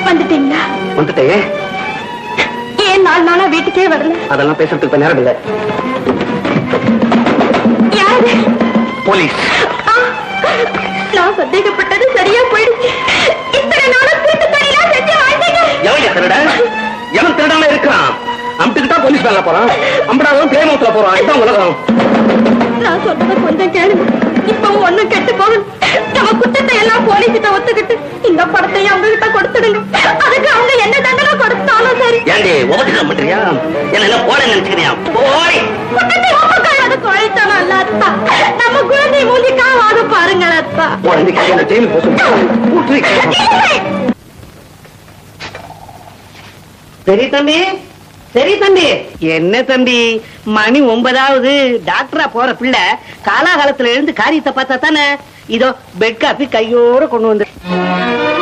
வந்துட்டீங்களா வந்துட்டே ஏன் நாலு நாளா வீட்டுக்கே வரல அதெல்லாம் பேசுறதுக்கு இப்ப நேரம் இல்ல யாரு போலீஸ் ஆ, நான் சந்தேகப்பட்டது சரியா போயிடுச்சு இத்தனை நாளா திருட்டு தனியா செஞ்சு வாழ்ந்தீங்க எவன் திருட எவன் திருடாம இருக்கான் அம்பிட்டுக்கிட்டா போலீஸ் வேலை போறான் அம்படாவும் பேமத்துல போறான் இதான் உலகம் நான் சொல்றத கொஞ்சம் கேளுங்க இப்பவும் ஒண்ணும் கெட்டு போகணும் நம்ம குற்றத்தை எல்லாம் போலீஸ்கிட்ட ஒத்துக்கிட்டு இந்த படத்தையும் அவங்க கிட்ட கொடுத்துடுங்க அதுக்கு அவங்க என்ன தண்டனை கொடுத்தாலும் சரி ஏண்டி உபதிகம் பண்றியா என்ன என்ன போட நினைச்சுக்கிறியா போய் குற்றத்தை ஒப்புக்காத குழைத்தனம் இல்ல அத்தா நம்ம குழந்தை மூலிக்காவாக பாருங்கள் அத்தா உடனே கையில ஜெயிலுக்கு போக சொல்லு. ஊற்றி. சரி தம்பி சரி தம்பி என்ன தம்பி மணி ஒன்பதாவது டாக்டரா போற பிள்ளை காலாகாலத்துல எழுந்து காரியத்தை பார்த்தா தானே இதோ பெட் காப்பி கையோட கொண்டு வந்து